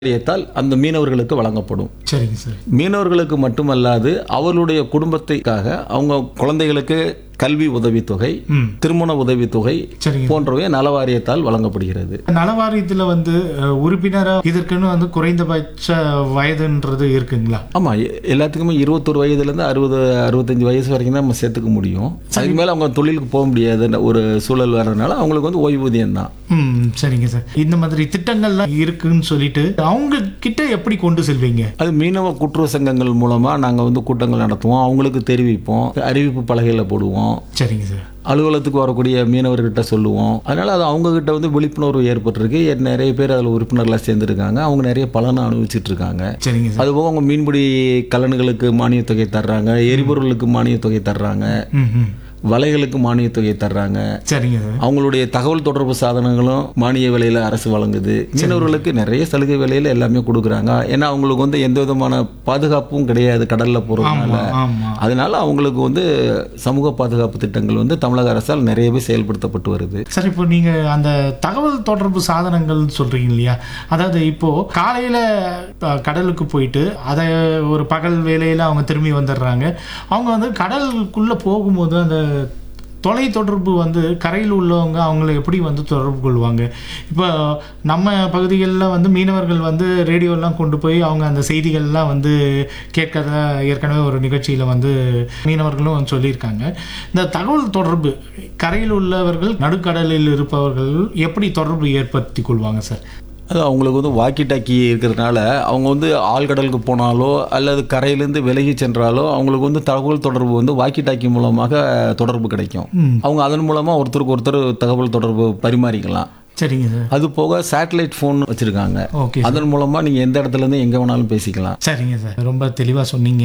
வாரியத்தால் அந்த மீனவர்களுக்கு வழங்கப்படும் சரிங்க சார் மீனவர்களுக்கு மட்டுமல்லாது அவர்களுடைய குடும்பத்தைக்காக அவங்க குழந்தைகளுக்கு கல்வி உதவித்தொகை ம் திருமண உதவித்தொகை சரிங்க போன்றவை நலவாரியத்தால் வழங்கப்படுகிறது நலவாரியத்தில் வந்து அஹ், உறுப்பினரா இதற்குன்னு வந்து குறைந்தபட்ச வயதுன்றது இருக்குங்களா ஆமா எ- எல்லாத்துக்குமே இருபத்தொரு வயதுலேருந்து அறுபது அறுபத்தஞ்சு வயசு வரைக்கும் தான் நம்ம சேர்த்துக்க முடியும் அதுக்கு மேலே அவங்க தொழிலுக்கு போக முடியாதுன்ற ஒரு சூழல் வர்றதுனால அவங்களுக்கு வந்து ஓய்வூதியம் தான் ம் சரிங்க சார் இந்த மாதிரி திட்டங்கள்லாம் இருக்குன்னு சொல்லிட்டு அவங்க கிட்ட எப்படி கொண்டு செல்வீங்க அது மீனவ கூட்டுறவு சங்கங்கள் மூலமா நாங்க வந்து கூட்டங்கள் நடத்துவோம் அவங்களுக்கு தெரிவிப்போம் அறிவிப்பு பலகையில போடுவோம் சரிங்க சார் அலுவலகத்துக்கு வரக்கூடிய மீனவர்கிட்ட சொல்லுவோம் அதனால அது அவங்க கிட்ட வந்து விழிப்புணர்வு ஏற்பட்டிருக்கு ஏ- நிறைய பேர் அதில் உறுப்பினர்களாக சேர்ந்துருக்காங்க அவங்க நிறைய பலனை அனுபவிச்சுட்டு இருக்காங்க சரிங்க சார் அதுபோக அவங்க மீன்பிடி கலன்களுக்கு மானியத் தொகை தர்றாங்க எரிபொருளுக்கு மானியத் தொகை தர்றாங்க ம் ம் வலைகளுக்கு மானியத் தொகை தர்றாங்க சரிங்க சார் அவங்களுடைய தகவல் தொடர்பு சாதனங்களும் மானிய விலையில அரசு வழங்குது மீனவர்களுக்கு நிறைய சலுகை விலையில எல்லாமே கொடுக்குறாங்க ஏன்னா அவங்களுக்கு வந்து எந்த விதமான பாதுகாப்பும் கிடையாது கடல்ல போறதுனால ஆமா அதனால அவங்களுக்கு வந்து சமூக பாதுகாப்பு திட்டங்கள் வந்து தமிழக அரசால் நிறையவே செயல்படுத்தப்பட்டு வருது சார் இப்போ நீங்க அந்த தகவல் தொடர்பு சாதனங்கள் சொல்றீங்க இல்லையா அதாவது இப்போ காலையில அஹ், கடலுக்கு போயிட்டு அதை ஒரு பகல் வேலையில அவங்க திரும்பி வந்துடுறாங்க அவங்க வந்து கடலுக்குள்ள போகும்போது அந்த தொலை தொடர்பு வந்து கரையில் உள்ளவங்க அவங்கள எப்படி வந்து தொடர்பு கொள்வாங்க இப்போ நம்ம பகுதிகளில் வந்து மீனவர்கள் வந்து ரேடியோலாம் கொண்டு போய் அவங்க அந்த செய்திகள்லாம் வந்து கேட்கறத ஏற்கனவே ஒரு நிகழ்ச்சியில் வந்து மீனவர்களும் வந்து சொல்லியிருக்காங்க இந்த தகவல் தொடர்பு கரையில் உள்ளவர்கள் நடுக்கடலில் இருப்பவர்கள் எப்படி தொடர்பு ஏற்படுத்தி கொள்வாங்க சார் அது அவங்களுக்கு வந்து வாக்கி டாக்கி இருக்கிறதுனால அவங்க வந்து ஆழ்கடலுக்கு போனாலோ அல்லது கரையிலேருந்து விலகி சென்றாலோ அவங்களுக்கு வந்து தகவல் தொடர்பு வந்து வாக்கி டாக்கி மூலமாக தொடர்பு கிடைக்கும் ம் அவங்க அதன் மூலமா ஒருத்தருக்கு ஒருத்தர் தகவல் தொடர்பு பரிமாறிக்கலாம் சரிங்க சார் அது போக சேட்டலைட் ஃபோன் வச்சிருக்காங்க ஓகே அதன் மூலமா நீங்க எந்த இடத்துல இருந்து எங்க வேணாலும் பேசிக்கலாம் சரிங்க சார் ரொம்ப தெளிவாக சொன்னீங்க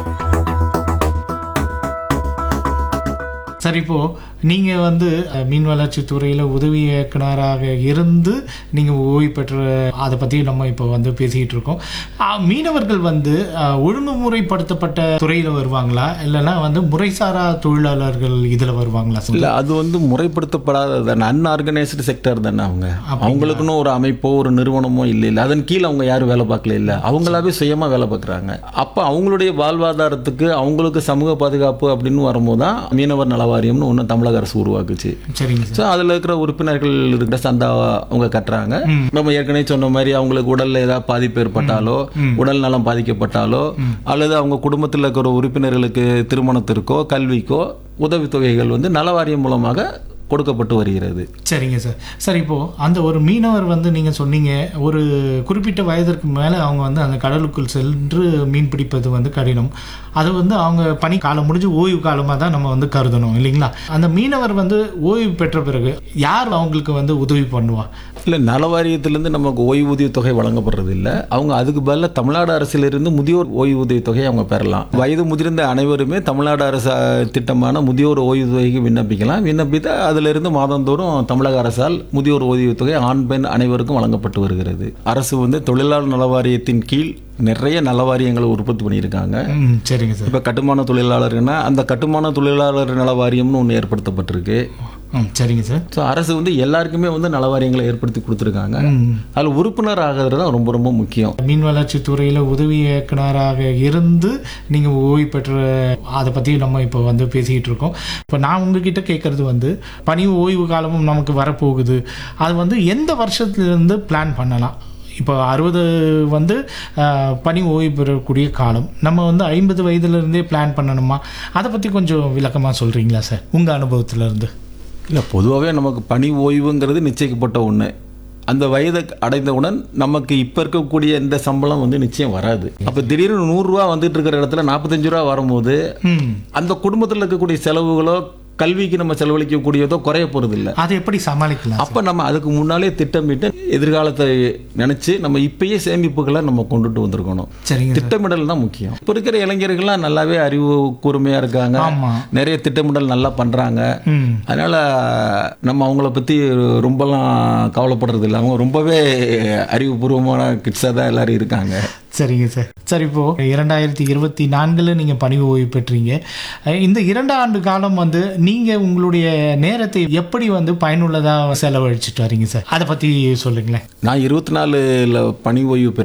சரி இப்போ நீங்க வந்து அஹ், மீன் வளர்ச்சி துறையில உதவி இயக்குனராக இருந்து நீங்க ஓய்வு பெற்ற அதை பத்தி நம்ம இப்போ வந்து பேசிக்கிட்டு இருக்கோம் அஹ், மீனவர்கள் வந்து அஹ், ஒழுங்குமுறைப்படுத்தப்பட்ட துறையில வருவாங்களா இல்லைன்னா வந்து முறைசாரா தொழிலாளர்கள் இதுல வருவாங்களா சார் இல்ல அது வந்து முறைப்படுத்தப்படாத அன்ஆர்கனைஸ்டு செக்டர் தானே அவங்க அவங்களுக்குன்னு ஒரு அமைப்போ ஒரு நிறுவனமோ இல்லை இல்லை அதன் கீழ் அவங்க யாரும் வேலை பார்க்கல இல்லை அவங்களாவே சுயமா வேலை பார்க்குறாங்க அப்போ அவங்களுடைய வாழ்வாதாரத்துக்கு அவங்களுக்கு சமூக பாதுகாப்பு அப்படின்னு வரும்போது தான் மீனவர் நலவாரியம்னு ஒன்று தமிழக அரசு உருவாக்குச்சு சரிங்க சார் ஸோ அதில் இருக்கிற உறுப்பினர்கள் இருக்கிற சந்தா அவங்க கட்டுறாங்க நம்ம ஏற்கனவே சொன்ன மாதிரி அவங்களுக்கு உடல்ல ஏதாவது பாதிப்பு ஏற்பட்டாலோ உடல் நலம் பாதிக்கப்பட்டாலோ அல்லது அவங்க குடும்பத்தில் இருக்கிற உறுப்பினர்களுக்கு திருமணத்திற்கோ கல்விக்கோ உதவித்தொகைகள் வந்து நலவாரியம் மூலமாக கொடுக்கப்பட்டு வருகிறது சரிங்க சார் சார் இப்போ அந்த ஒரு மீனவர் வந்து நீங்க சொன்னீங்க ஒரு குறிப்பிட்ட வயதிற்கு மேலே அவங்க வந்து அந்த கடலுக்குள் சென்று மீன் பிடிப்பது வந்து கடினம் அது வந்து அவங்க பணி காலம் முடிஞ்சு ஓய்வு காலமாக தான் நம்ம வந்து கருதணும் இல்லைங்களா அந்த மீனவர் வந்து ஓய்வு பெற்ற பிறகு யார் அவங்களுக்கு வந்து உதவி பண்ணுவா இல்லை நலவாரியத்திலிருந்து நமக்கு ஓய்வூதிய தொகை வழங்கப்படுறது இல்லை அவங்க அதுக்கு பதிலாக தமிழ்நாடு அரசிலிருந்து முதியோர் ஓய்வூதிய தொகையை அவங்க பெறலாம் வயது முதிர்ந்த அனைவருமே தமிழ்நாடு அரசு அஹ், திட்டமான முதியோர் ஓய்வூதியக்கு விண்ணப்பிக்கலாம் விண்ணப்பித்து அதிலிருந்து மாதந்தோறும் தமிழக அரசால் முதியோர் ஓய்வூதிய தொகை ஆண் பெண் அனைவருக்கும் வழங்கப்பட்டு வருகிறது அரசு வந்து தொழிலாளர் நலவாரியத்தின் கீழ் நிறைய நலவாரியங்களை உற்பத்தி பண்ணியிருக்காங்க ம் சரிங்க சார் இப்போ கட்டுமான தொழிலாளர்னா அந்த கட்டுமான தொழிலாளர் நலவாரியம்னு ஒன்று ஏற்படுத்தப்பட்டிருக்கு ம் சரிங்க சார் ஸோ அரசு வந்து எல்லாருக்குமே வந்து நலவாரியங்களை ஏற்படுத்தி கொடுத்துருக்காங்க ம் அதில் உறுப்பினர் ஆகிறது தான் ரொம்ப ரொம்ப முக்கியம் மீன் வளர்ச்சி துறையில் உதவி இயக்குனராக இருந்து நீங்கள் ஓய்வு பெற்ற அதை பற்றி நம்ம இப்போ வந்து பேசிக்கிட்டு இருக்கோம் இப்போ நான் உங்ககிட்ட கேட்குறது வந்து பணி ஓய்வு காலமும் நமக்கு வரப்போகுது அது வந்து எந்த வருஷத்துலேருந்து பிளான் பண்ணலாம் இப்போ அறுபது வந்து ஆஹ், பணி ஓய்வு பெறக்கூடிய காலம் நம்ம வந்து ஐம்பது வயதுலேருந்தே பிளான் பண்ணணுமா அதை பற்றி கொஞ்சம் விளக்கமாக சொல்கிறீங்களா சார் உங்கள் அனுபவத்திலேருந்து இல்லை பொதுவாகவே நமக்கு பணி ஓய்வுங்கிறது நிச்சயிக்கப்பட்ட ஒன்று அந்த வயதை அடைந்தவுடன் நமக்கு இப்போ இருக்கக்கூடிய இந்த சம்பளம் வந்து நிச்சயம் வராது அப்போ திடீர்னு நூறுரூவா வந்துட்டு இருக்கிற இடத்துல நாற்பத்தஞ்சு ரூபா வரும்போது ம் அந்த குடும்பத்தில் இருக்கக்கூடிய செலவுகளோ கல்விக்கு நம்ம செலவழிக்கக்கூடியதோ குறைய போகிறது இல்லை அதை எப்படி சமாளிக்கலாம் அப்போ நம்ம அதுக்கு முன்னாலே திட்டமிட்டு எதிர்காலத்தை நினச்சி நம்ம இப்பயே சேமிப்புகளை நம்ம கொண்டுட்டு வந்திருக்கணும் சரிங்க சார் திட்டமிடல் தான் முக்கியம் இப்போ இருக்கிற இளைஞர்கள்லாம் நல்லாவே அறிவு கூர்மையாக இருக்காங்க ஆமாம் நிறைய திட்டமிடல் நல்லா பண்ணுறாங்க ம் அதனால நம்ம அவங்கள பற்றி ரொம்பலாம் கவலைப்படுறது இல்லை அவங்க ரொம்பவே அறிவுபூர்வமான கிட்ஸாக தான் எல்லாரும் இருக்காங்க சரிங்க சார் சார் இப்போ இரண்டாயிரத்தி இருபத்தி நான்குல நீங்க பணி ஓய்வு பெற்றீங்க அஹ் இந்த இரண்டு ஆண்டு காலம் வந்து நீங்க உங்களுடைய நேரத்தை எப்படி வந்து பயனுள்ளதா செலவழிச்சிட்டு வரீங்க சார் அதை பத்தி சொல்லுங்களேன் நான் இருபத்தி நாலுல பணி ஓய்வு பெற்ற